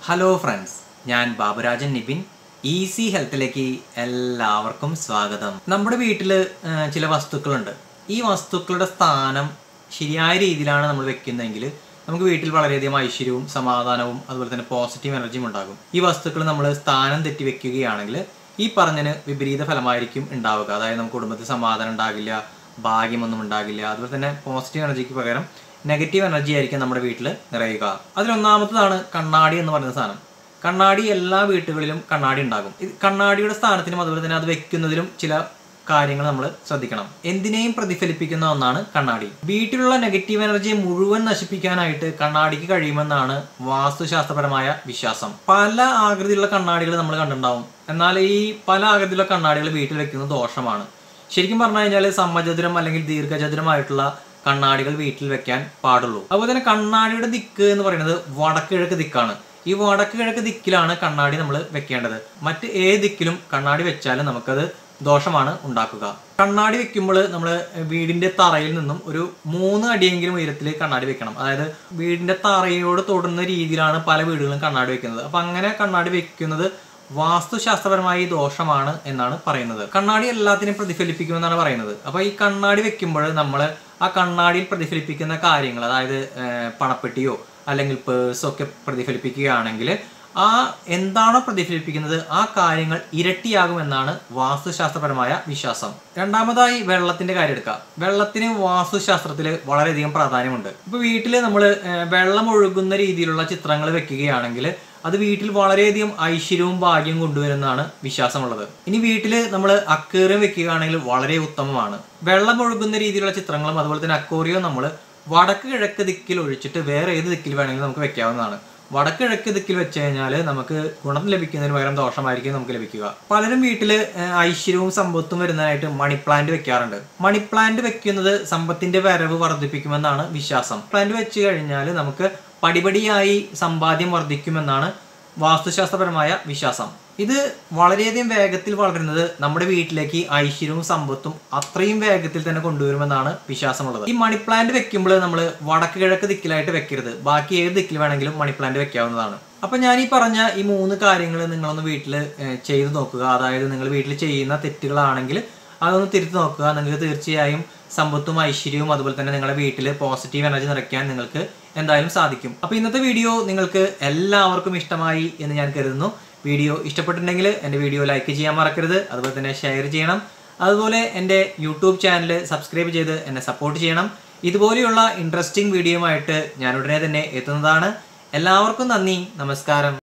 hello friends ഞാൻ Baburajan Nibin easy ഹെൽത്തിലേക്ക് എല്ലാവർക്കും സ്വാഗതം നമ്മുടെ വീട്ടിൽ ചില വസ്തുക്കളുണ്ട് ഈ വസ്തുക്കളുടെ സ്ഥാനം ശരിയായ രീതിയിലാണ് നമ്മൾ വെക്കുന്നതെങ്കിൽ നമുക്ക് വീട്ടിൽ വളരെയധികം ഐശ്വര്യവും സമാധാനവും അതുപോലെ തന്നെ പോസിറ്റീവ് എനർജിയും ഉണ്ടാകും ഈ വസ്തുക്കൾ നമ്മൾ സ്ഥാനം തെറ്റി വെക്കുകയാണെങ്കിൽ ഈ പറഞ്ഞതിന് വിപരീത ഫലമായിരിക്കും ഉണ്ടാവുക അതായത് നമുക്ക് കുടുംബത്തിൽ സമാധാനം ഉണ്ടാകില്ല ഭാഗ്യമൊന്നും ഉണ്ടാകില്ല അതുപോലെ തന്നെ പോസിറ്റീവ് എനർജിക്ക് പകരം നെഗറ്റീവ് എനർജി ആയിരിക്കും നമ്മുടെ വീട്ടിൽ നിറയുക അതിലൊന്നാമത്തതാണ് കണ്ണാടി എന്ന് പറയുന്ന സാധനം കണ്ണാടി എല്ലാ വീട്ടുകളിലും കണ്ണാടി ഉണ്ടാകും ഇത് കണ്ണാടിയുടെ സ്ഥാനത്തിനും അതുപോലെ തന്നെ അത് വെക്കുന്നതിലും ചില കാര്യങ്ങൾ നമ്മൾ ശ്രദ്ധിക്കണം എന്തിനേയും പ്രതിഫലിപ്പിക്കുന്ന ഒന്നാണ് കണ്ണാടി വീട്ടിലുള്ള നെഗറ്റീവ് എനർജിയെ മുഴുവൻ നശിപ്പിക്കാനായിട്ട് കണ്ണാടിക്ക് കഴിയുമെന്നാണ് വാസ്തുശാസ്ത്രപരമായ വിശ്വാസം പല ആകൃതിയിലുള്ള കണ്ണാടികൾ നമ്മൾ കണ്ടിട്ടുണ്ടാവും എന്നാൽ ഈ പല ആകൃതിയിലുള്ള കണ്ണാടികൾ വീട്ടിൽ വെക്കുന്നത് ദോഷമാണ് ശരിക്കും പറഞ്ഞു കഴിഞ്ഞാൽ സമചതുരം അല്ലെങ്കിൽ ദീർഘചതുരമായിട്ടുള്ള കണ്ണാടികൾ വീട്ടിൽ വെക്കാൻ പാടുള്ളൂ അതുപോലെ തന്നെ കണ്ണാടിയുടെ ദിക്ക് എന്ന് പറയുന്നത് വടക്ക് കിഴക്ക് ദിക്കാണ് ഈ വടക്ക് കിഴക്ക് ദിക്കിലാണ് കണ്ണാടി നമ്മൾ വെക്കേണ്ടത് മറ്റ് ഏത് ദിക്കിലും കണ്ണാടി വെച്ചാലും നമുക്കത് ദോഷമാണ് ഉണ്ടാക്കുക കണ്ണാടി വെക്കുമ്പോൾ നമ്മൾ വീടിന്റെ തറയിൽ നിന്നും ഒരു മൂന്ന് അടിയെങ്കിലും ഉയരത്തിൽ കണ്ണാടി വെക്കണം അതായത് വീടിന്റെ തറയോട് തൊടുന്ന രീതിയിലാണ് പല വീടുകളും കണ്ണാടി വെക്കുന്നത് അപ്പൊ അങ്ങനെ കണ്ണാടി വെക്കുന്നത് വാസ്തുശാസ്ത്രപരമായി ദോഷമാണ് എന്നാണ് പറയുന്നത് കണ്ണാടി എല്ലാത്തിനെയും പ്രതിഫലിപ്പിക്കുമെന്നാണ് പറയുന്നത് അപ്പൊ ഈ കണ്ണാടി വെക്കുമ്പോൾ നമ്മൾ ആ കണ്ണാടിയിൽ പ്രതിഫലിപ്പിക്കുന്ന കാര്യങ്ങൾ അതായത് ഏർ, പണപ്പെട്ടിയോ അല്ലെങ്കിൽ പേഴ്സോ ഒക്കെ പ്രതിഫലിപ്പിക്കുകയാണെങ്കിൽ ആ എന്താണോ പ്രതിഫലിപ്പിക്കുന്നത് ആ കാര്യങ്ങൾ ഇരട്ടിയാകുമെന്നാണ് വാസ്തുശാസ്ത്രപരമായ വിശ്വാസം രണ്ടാമതായി വെള്ളത്തിന്റെ കാര്യം എടുക്കാം വെള്ളത്തിന് വാസ്തുശാസ്ത്രത്തിൽ വളരെയധികം പ്രാധാന്യമുണ്ട് ഇപ്പൊ വീട്ടിൽ നമ്മൾ വെള്ളം ഒഴുകുന്ന രീതിയിലുള്ള ചിത്രങ്ങൾ വെക്കുകയാണെങ്കിൽ അത് വീട്ടിൽ വളരെയധികം ഐശ്വര്യവും ഭാഗ്യവും കൊണ്ടുവരുന്നതാണ് വിശ്വാസമുള്ളത് ഇനി വീട്ടിൽ നമ്മൾ അക്വേറിയം വെക്കുകയാണെങ്കിൽ വളരെ ഉത്തമമാണ് വെള്ളം ഒഴുകുന്ന രീതിയിലുള്ള ചിത്രങ്ങളും അതുപോലെ തന്നെ അക്വേറിയം നമ്മൾ വടക്ക് കിഴക്ക് ദിക്കിൽ ഒഴിച്ചിട്ട് വേറെ ഏത് ദിക്കിൽ വേണമെങ്കിലും നമുക്ക് വെക്കാവുന്നതാണ് വടക്ക് കിഴക്ക് ദിക്കിൽ വെച്ച് കഴിഞ്ഞാൽ നമുക്ക് ഗുണം ലഭിക്കുന്നതിന് പകരം ദോഷമായിരിക്കും നമുക്ക് ലഭിക്കുക പലരും വീട്ടിൽ ഐശ്വര്യവും സമ്പത്തും വരുന്നതായിട്ട് മണി പ്ലാന്റ് വെക്കാറുണ്ട് മണി പ്ലാന്റ് വെക്കുന്നത് സമ്പത്തിന്റെ വരവ് വർദ്ധിപ്പിക്കുമെന്നാണ് വിശ്വാസം പ്ലാന്റ് വെച്ച് കഴിഞ്ഞാൽ നമുക്ക് പടിപടിയായി സമ്പാദ്യം വർദ്ധിക്കുമെന്നാണ് വാസ്തുശാസ്ത്രപരമായ വിശ്വാസം ഇത് വളരെയധികം വേഗത്തിൽ വളരുന്നത് നമ്മുടെ വീട്ടിലേക്ക് ഐശ്വര്യവും സമ്പത്തും അത്രയും വേഗത്തിൽ തന്നെ കൊണ്ടുവരുമെന്നാണ് വിശ്വാസമുള്ളത് ഈ മണി പ്ലാന്റ് വെക്കുമ്പോൾ നമ്മൾ വടക്ക് കിഴക്ക് ദിക്കിലായിട്ട് വെക്കരുത് ബാക്കി ഏത് ദിക്കിൽ വേണമെങ്കിലും മണി പ്ലാന്റ് വെക്കാവുന്നതാണ് അപ്പൊ ഞാൻ ഈ പറഞ്ഞ ഈ മൂന്ന് കാര്യങ്ങൾ നിങ്ങളൊന്ന് വീട്ടിൽ ചെയ്തു നോക്കുക അതായത് നിങ്ങൾ വീട്ടിൽ ചെയ്യുന്ന തെറ്റുകളാണെങ്കിൽ അതൊന്ന് തിരുത്തി നോക്കുക നിങ്ങൾക്ക് തീർച്ചയായും സമ്പത്തും ഐശ്വര്യവും അതുപോലെ തന്നെ നിങ്ങളുടെ വീട്ടിൽ പോസിറ്റീവ് എനർജി നിറയ്ക്കാൻ നിങ്ങൾക്ക് എന്തായാലും സാധിക്കും അപ്പോൾ ഇന്നത്തെ വീഡിയോ നിങ്ങൾക്ക് എല്ലാവർക്കും ഇഷ്ടമായി എന്ന് ഞാൻ കരുതുന്നു വീഡിയോ ഇഷ്ടപ്പെട്ടിട്ടുണ്ടെങ്കിൽ എൻ്റെ വീഡിയോ ലൈക്ക് ചെയ്യാൻ മറക്കരുത് അതുപോലെ തന്നെ ഷെയർ ചെയ്യണം അതുപോലെ എൻ്റെ യൂട്യൂബ് ചാനൽ സബ്സ്ക്രൈബ് ചെയ്ത് എന്നെ സപ്പോർട്ട് ചെയ്യണം ഇതുപോലെയുള്ള ഇൻട്രസ്റ്റിംഗ് വീഡിയോയുമായിട്ട് ഞാൻ ഉടനെ തന്നെ എത്തുന്നതാണ് എല്ലാവർക്കും നന്ദി നമസ്കാരം